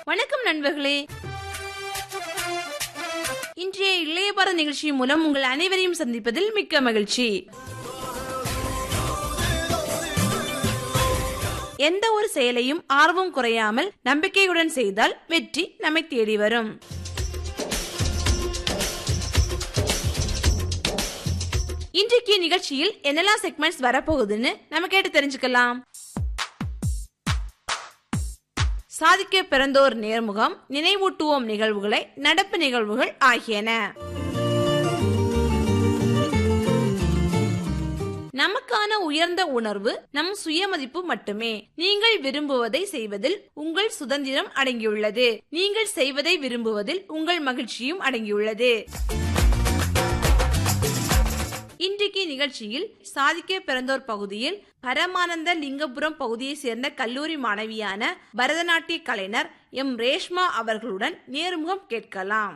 வணக்கம் நண்பர்களே இன்றைய இளைய பாரத நிகழ்ச்சி மூலம் உங்கள் அனைவரையும் சந்திப்பதில் மிக்க மகிழ்ச்சி எந்த ஒரு செயலையும் ஆர்வம் குறையாமல் நம்பிக்கையுடன் செய்தால் வெற்றி நம்மை தேடி வரும் இன்றைக்கு நிகழ்ச்சியில் என்னெல்லாம் செக்மெண்ட்ஸ் வரப்போகுதுன்னு நம்ம கேட்டு தெரிஞ்சுக்கலாம் சாதிக்க பிறந்தோர் நேர்முகம் நினைவூட்டுவோம் நிகழ்வுகளை நடப்பு நிகழ்வுகள் ஆகியன நமக்கான உயர்ந்த உணர்வு நம் சுயமதிப்பு மட்டுமே நீங்கள் விரும்புவதை செய்வதில் உங்கள் சுதந்திரம் அடங்கியுள்ளது நீங்கள் செய்வதை விரும்புவதில் உங்கள் மகிழ்ச்சியும் அடங்கியுள்ளது இன்றைக்கு நிகழ்ச்சியில் சாதிக்க பிறந்தோர் பகுதியில் பரமானந்த லிங்கபுரம் பகுதியை சேர்ந்த கல்லூரி மாணவியான பரதநாட்டிய கலைஞர் எம் ரேஷ்மா அவர்களுடன் நேர்முகம் கேட்கலாம்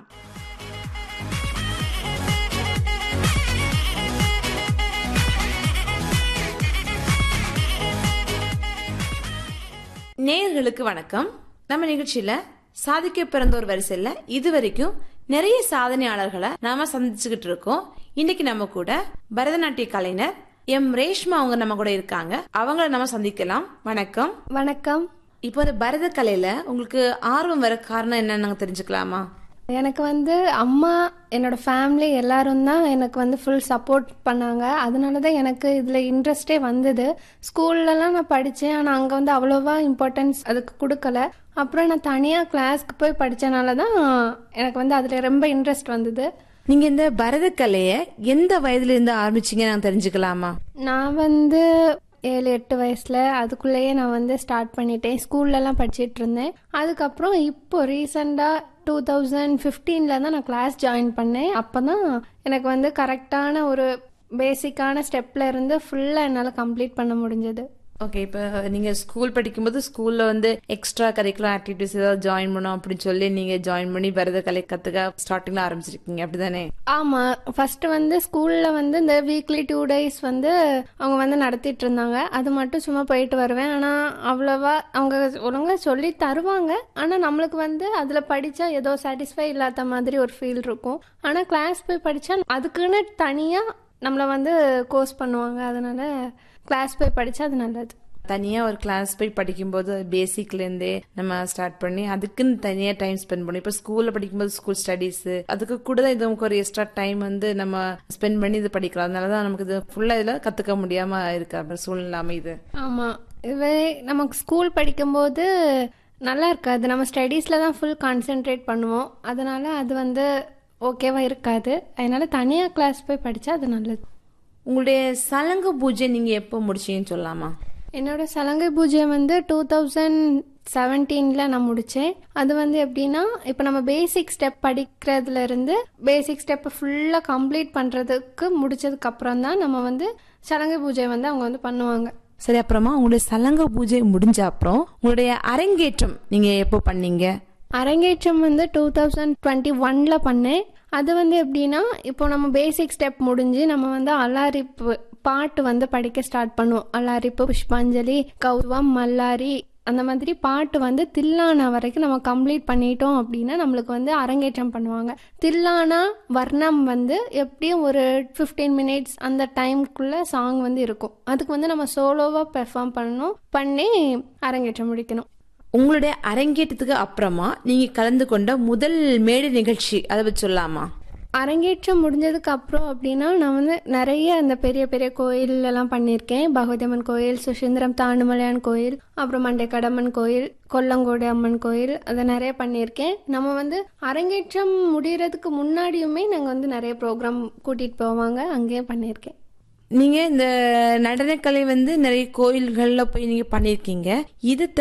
நேயர்களுக்கு வணக்கம் நம்ம நிகழ்ச்சியில சாதிக்க பிறந்தோர் வரிசையில இதுவரைக்கும் நிறைய சாதனையாளர்களை நாம சந்திச்சுக்கிட்டு இருக்கோம் இன்னைக்கு நம்ம கூட பரதநாட்டிய கலைஞர் எம் ரேஷ்மா அவங்க நம்ம கூட இருக்காங்க அவங்கள நம்ம சந்திக்கலாம் வணக்கம் வணக்கம் இப்போ இந்த பரத கலையில உங்களுக்கு ஆர்வம் வர காரணம் என்னன்னு நாங்க தெரிஞ்சுக்கலாமா எனக்கு வந்து அம்மா என்னோட ஃபேமிலி எல்லாரும் தான் எனக்கு வந்து ஃபுல் சப்போர்ட் பண்ணாங்க அதனால தான் எனக்கு இதில் இன்ட்ரெஸ்டே வந்தது ஸ்கூல்லலாம் நான் படித்தேன் ஆனால் அங்கே வந்து அவ்வளோவா இம்பார்ட்டன்ஸ் அதுக்கு கொடுக்கல அப்புறம் நான் தனியாக கிளாஸ்க்கு போய் படித்தனால தான் எனக்கு வந்து அதில் ரொம்ப இன்ட்ரெஸ்ட் வந்தது நீங்க இந்த பரத கலைய எந்த வயதுல இருந்து ஆரம்பிச்சீங்க நாங்க தெரிஞ்சுக்கலாமா நான் வந்து ஏழு எட்டு வயசுல அதுக்குள்ளேயே நான் வந்து ஸ்டார்ட் பண்ணிட்டேன் ஸ்கூல்லலாம் படிச்சிட்டு இருந்தேன் அதுக்கப்புறம் இப்போ ரீசெண்டாக டூ தௌசண்ட் ஃபிஃப்டீனில் தான் நான் கிளாஸ் ஜாயின் பண்ணேன் அப்போ தான் எனக்கு வந்து கரெக்டான ஒரு பேசிக்கான ஸ்டெப்ல இருந்து ஃபுல்லாக என்னால் கம்ப்ளீட் பண்ண முடிஞ்சது ஓகே இப்போ நீங்க ஸ்கூல் படிக்கும்போது ஸ்கூல்ல வந்து எக்ஸ்ட்ரா கரிக்குலர் ஆக்டிவிட்டிஸ் ஏதாவது ஜாயின் பண்ணோம் அப்படின்னு சொல்லி நீங்க ஜாயின் பண்ணி பரத கலை கத்துக்க ஸ்டார்டிங்ல ஆரம்பிச்சிருக்கீங்க அப்படிதானே ஆமாம் ஃபர்ஸ்ட் வந்து ஸ்கூலில் வந்து இந்த வீக்லி டூ டேஸ் வந்து அவங்க வந்து நடத்திட்டு இருந்தாங்க அது மட்டும் சும்மா போயிட்டு வருவேன் ஆனால் அவ்வளோவா அவங்க ஒழுங்கா சொல்லி தருவாங்க ஆனால் நம்மளுக்கு வந்து அதில் படித்தா ஏதோ சாட்டிஸ்ஃபை இல்லாத மாதிரி ஒரு ஃபீல் இருக்கும் ஆனால் கிளாஸ் போய் படித்தா அதுக்குன்னு தனியாக நம்மளை வந்து கோர்ஸ் பண்ணுவாங்க அதனால கிளாஸ் போய் படித்தா அது நல்லது தனியா ஒரு கிளாஸ் போய் படிக்கும்போது பேசிக்ல இருந்தே நம்ம ஸ்டார்ட் பண்ணி அதுக்குன்னு தனியா டைம் ஸ்பெண்ட் பண்ணி இப்ப ஸ்கூல்ல படிக்கும்போது ஸ்கூல் ஸ்டடீஸ் அதுக்கு கூட தான் இது நமக்கு ஒரு எக்ஸ்ட்ரா டைம் வந்து நம்ம ஸ்பெண்ட் பண்ணி இது படிக்கலாம் அதனாலதான் நமக்கு இது ஃபுல்லா இதுல கத்துக்க முடியாம இருக்க சூழ்நிலை அமையுது ஆமாம் இதுவே நமக்கு ஸ்கூல் படிக்கும்போது நல்லா இருக்காது நம்ம ஸ்டடீஸில் தான் ஃபுல் கான்சென்ட்ரேட் பண்ணுவோம் அதனால அது வந்து ஓகேவா இருக்காது அதனால தனியாக கிளாஸ் போய் படித்தா அது நல்லது உங்களுடைய சலங்க பூஜை நீங்க எப்போ முடிச்சீங்கன்னு சொல்லலாமா என்னோட சலங்கை பூஜை வந்து டூ தௌசண்ட் செவன்டீனில் நான் முடித்தேன் அது வந்து எப்படின்னா இப்போ நம்ம பேசிக் ஸ்டெப் படிக்கிறதுல இருந்து பேசிக் ஸ்டெப்பை ஃபுல்லாக கம்ப்ளீட் பண்ணுறதுக்கு முடிச்சதுக்கு அப்புறம் தான் நம்ம வந்து சலங்கை பூஜை வந்து அவங்க வந்து பண்ணுவாங்க சரி அப்புறமா உங்களுடைய சலங்க பூஜை முடிஞ்ச அப்புறம் உங்களுடைய அரங்கேற்றம் நீங்க எப்போ பண்ணீங்க அரங்கேற்றம் வந்து டூ தௌசண்ட் டுவெண்ட்டி ஒனில் பண்ணேன் அது வந்து எப்படின்னா இப்போ நம்ம பேசிக் ஸ்டெப் முடிஞ்சு நம்ம வந்து அலாரிப்பு பாட்டு வந்து படிக்க ஸ்டார்ட் பண்ணுவோம் அலாரிப்பு புஷ்பாஞ்சலி கௌரவம் மல்லாரி அந்த மாதிரி பாட்டு வந்து தில்லானா வரைக்கும் நம்ம கம்ப்ளீட் பண்ணிட்டோம் அப்படின்னா நம்மளுக்கு வந்து அரங்கேற்றம் பண்ணுவாங்க தில்லானா வர்ணம் வந்து எப்படியும் ஒரு ஃபிஃப்டீன் மினிட்ஸ் அந்த டைம்குள்ள சாங் வந்து இருக்கும் அதுக்கு வந்து நம்ம சோலோவாக பெர்ஃபார்ம் பண்ணணும் பண்ணி அரங்கேற்றம் முடிக்கணும் உங்களுடைய அரங்கேற்றத்துக்கு அப்புறமா நீங்க கலந்து கொண்ட முதல் மேடை நிகழ்ச்சி அதை பத்தி சொல்லலாமா அரங்கேற்றம் முடிஞ்சதுக்கு அப்புறம் அப்படின்னா நான் வந்து நிறைய அந்த பெரிய பெரிய கோயிலெல்லாம் பண்ணியிருக்கேன் பகவதி அம்மன் கோயில் சுசீந்திரம் தாண்டுமலையான் கோயில் அப்புறம் மண்டைக்கடம்மன் கோயில் கொல்லங்கோடு அம்மன் கோயில் அதை நிறைய பண்ணியிருக்கேன் நம்ம வந்து அரங்கேற்றம் முடியறதுக்கு முன்னாடியுமே நாங்கள் வந்து நிறைய ப்ரோக்ராம் கூட்டிகிட்டு போவாங்க அங்கேயும் பண்ணியிருக்கேன் நீங்க இந்த நடனக்கலை வந்து நிறைய கோயில்கள்ல போய் நீங்க பண்ணிருக்கீங்க இது